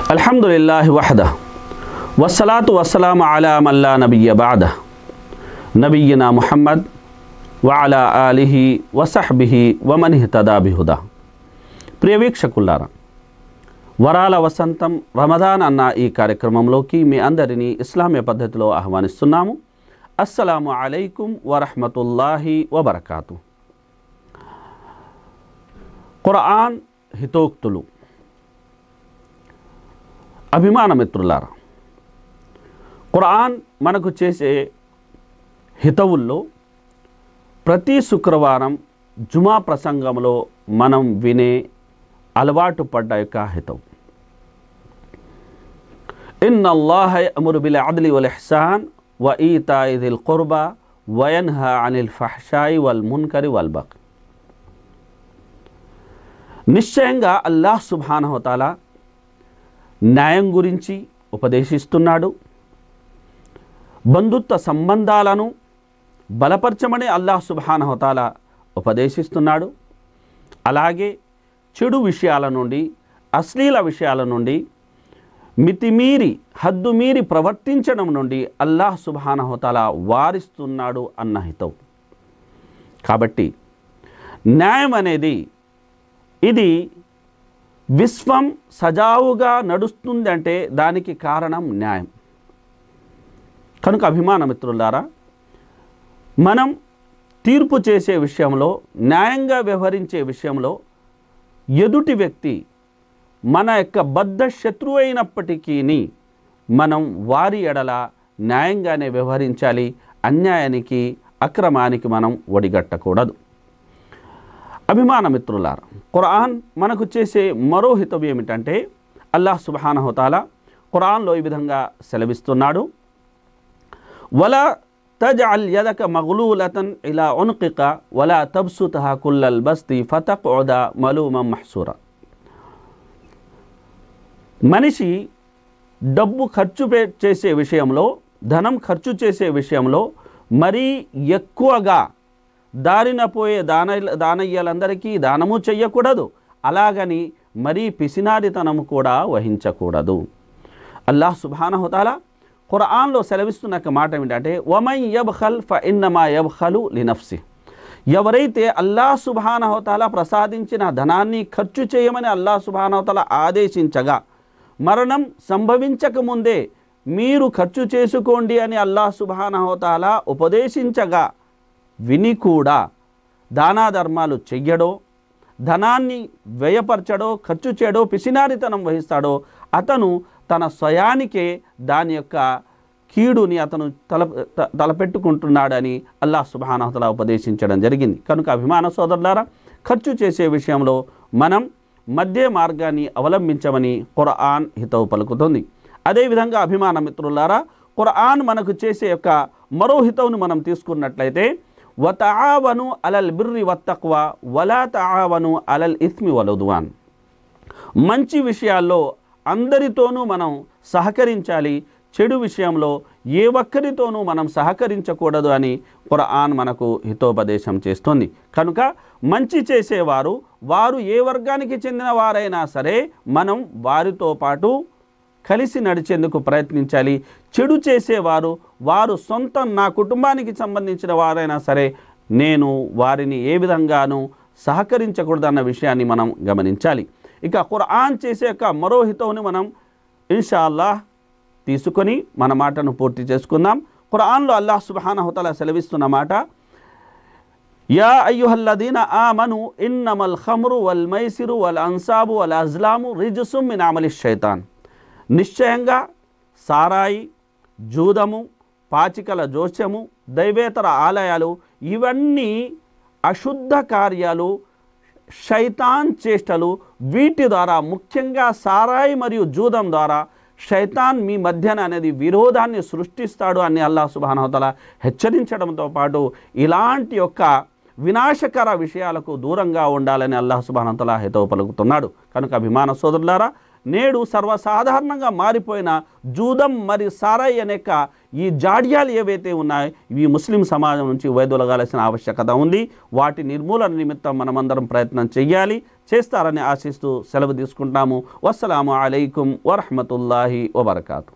అల్హమ్దుల్లాహి వహద వస్సలాతు వస్సలాము అలా మల్లా నబియ్య బాద నబియ్యనా ముహమ్మద్ వఅలా ఆలిహి వసహ్బిహి వమనిహ్ తదాబిహుదా ప్రియ వీక్షకుల్లారా వరాల వసంతం రమదాన్ అన్న ఈ కార్యక్రమంలోకి మీ అందరినీ ఇస్లామీయ పద్ధతిలో ఆహ్వానిస్తున్నాము అస్సలాము అలైకుం వరహమతుల్లాహి వబర్కాతు ఖురాన్ హితోక్తులు అభిమాన మిత్రులారా ఖురాన్ మనకు చేసే హితవుల్లో ప్రతి శుక్రవారం జుమా ప్రసంగంలో మనం వినే అలవాటు పడ్డ యొక్క హితవు ఇన్ అల్లాహ అమురు బిల్ అద్లి వల్ ఇహ్సాన్ వ ఈతాయి దిల్ కుర్బా వయన్హ అనిల్ ఫహషాయి వల్ మున్కరి వల్ బక్ నిశ్చయంగా అల్లాహ్ సుబానహతాల న్యాయం గురించి ఉపదేశిస్తున్నాడు బంధుత్వ సంబంధాలను బలపరచమని అల్లాహ్ సుబానహతాల ఉపదేశిస్తున్నాడు అలాగే చెడు విషయాల నుండి అశ్లీల విషయాల నుండి మితిమీరి హద్దుమీరి ప్రవర్తించడం నుండి అల్లాహ్ సుబానహతాల వారిస్తున్నాడు అన్న హితవు కాబట్టి న్యాయం అనేది ఇది విశ్వం సజావుగా నడుస్తుందంటే దానికి కారణం న్యాయం కనుక అభిమాన మిత్రులారా మనం తీర్పు చేసే విషయంలో న్యాయంగా వ్యవహరించే విషయంలో ఎదుటి వ్యక్తి మన యొక్క బద్ధ శత్రువు అయినప్పటికీ మనం వారి ఎడల న్యాయంగానే వ్యవహరించాలి అన్యాయానికి అక్రమానికి మనం ఒడిగట్టకూడదు అభిమాన మిత్రులారా ఖురాన్ మనకు చేసే మరో హితం ఏమిటంటే అల్లాహ్ సుబానహతాల ఖురాన్లో ఈ విధంగా సెలవిస్తున్నాడు వల తజ్ అల్ యదక మగ్లూలతన్ ఇలా ఉన్కిక వలా తబ్సుతహా కుల్లల్ బస్తి ఫతక్ ఓదా మలూమం మహసూర మనిషి డబ్బు ఖర్చు పే- చేసే విషయంలో ధనం ఖర్చు చేసే విషయంలో మరీ ఎక్కువగా దారిన పోయే దాన దానయ్యలందరికీ దానము చెయ్యకూడదు అలాగని మరీ పిసినారితనము కూడా వహించకూడదు అల్లాహ్ సుబానహుతాల ఖురాన్లో సెలవిస్తున్న ఒక మాట ఏమిటంటే వమై యబ్ఖల్ ఫ ఇన్నమా యబ్ఖలు లినఫ్సి ఎవరైతే అల్లాహ్ సుబానహుతాల ప్రసాదించిన ధనాన్ని ఖర్చు చేయమని అల్లాహ్ సుబానహుతాల ఆదేశించగా మరణం సంభవించక ముందే మీరు ఖర్చు చేసుకోండి అని అల్లాహ్ సుబానహుతాల ఉపదేశించగా విని కూడా దానా ధర్మాలు చెయ్యడో ధనాన్ని వ్యయపరచడో ఖర్చు చేయడో పిసినారితనం వహిస్తాడో అతను తన స్వయానికే దాని యొక్క కీడుని అతను తల త- తలపెట్టుకుంటున్నాడని అల్లాహ్ సుబానహతల ఉపదేశించడం జరిగింది కనుక అభిమాన సోదరులారా ఖర్చు చేసే విషయంలో మనం మధ్య మార్గాన్ని అవలంబించమని ఖురాన్ హితవు పలుకుతుంది అదేవిధంగా అభిమాన మిత్రులారా ఖురాన్ మనకు చేసే యొక్క మరో హితవును మనం తీసుకున్నట్లయితే వతావను అలల్ బిర్రి వత్తక్వ వలా తావను అలల్ ఇస్మి వలుద్వాన్ మంచి విషయాల్లో అందరితోనూ మనం సహకరించాలి చెడు విషయంలో ఏ ఒక్కరితోనూ మనం సహకరించకూడదు అని ఖురాన్ మనకు హితోపదేశం చేస్తుంది కనుక మంచి చేసేవారు వారు ఏ వర్గానికి చెందిన వారైనా సరే మనం వారితో పాటు కలిసి నడిచేందుకు ప్రయత్నించాలి చెడు చేసేవారు వారు సొంతం నా కుటుంబానికి సంబంధించిన వారైనా సరే నేను వారిని ఏ విధంగానూ సహకరించకూడదన్న విషయాన్ని మనం గమనించాలి ఇక ఖురాన్ చేసే యొక్క మరో హితవుని మనం ఇన్షాల్లాహ్ తీసుకొని మన మాటను పూర్తి చేసుకుందాం ఖురాన్లో అల్లాహ్ సుబానహుతల సెలవిస్తున్న మాట యా అయ్యుహల్లదీన ఆమను ఇన్నమల్ ఖమ్రు వల్ మైసిరు వల్ అన్సాబు వల్ అజ్లాము రిజుసుమ్ మిన్ అమలి షైతాన్ నిశ్చయంగా సారాయి జూదము పాచికల జోస్యము దైవేతర ఆలయాలు ఇవన్నీ అశుద్ధ కార్యాలు శైతాన్ చేష్టలు వీటి ద్వారా ముఖ్యంగా సారాయి మరియు జూదం ద్వారా శైతాన్ మీ మధ్యన అనేది విరోధాన్ని సృష్టిస్తాడు అని అల్లాహ్ సుబానవతల హెచ్చరించడంతో పాటు ఇలాంటి యొక్క వినాశకర విషయాలకు దూరంగా ఉండాలని అల్లాహ్ సుబానతల హితవు పలుకుతున్నాడు కనుక అభిమాన సోదరులారా నేడు సర్వసాధారణంగా మారిపోయిన జూదం మరియు సారాయి అనేక ఈ జాడ్యాలు ఏవైతే ఉన్నాయో ఇవి ముస్లిం సమాజం నుంచి వైదొలగాల్సిన ఆవశ్యకత ఉంది వాటి నిర్మూలన నిమిత్తం మనమందరం ప్రయత్నం చేయాలి చేస్తారని ఆశిస్తూ సెలవు తీసుకుంటాము వస్సలాము అలైకుం వరహమతుల్లాహి వబర్కాతు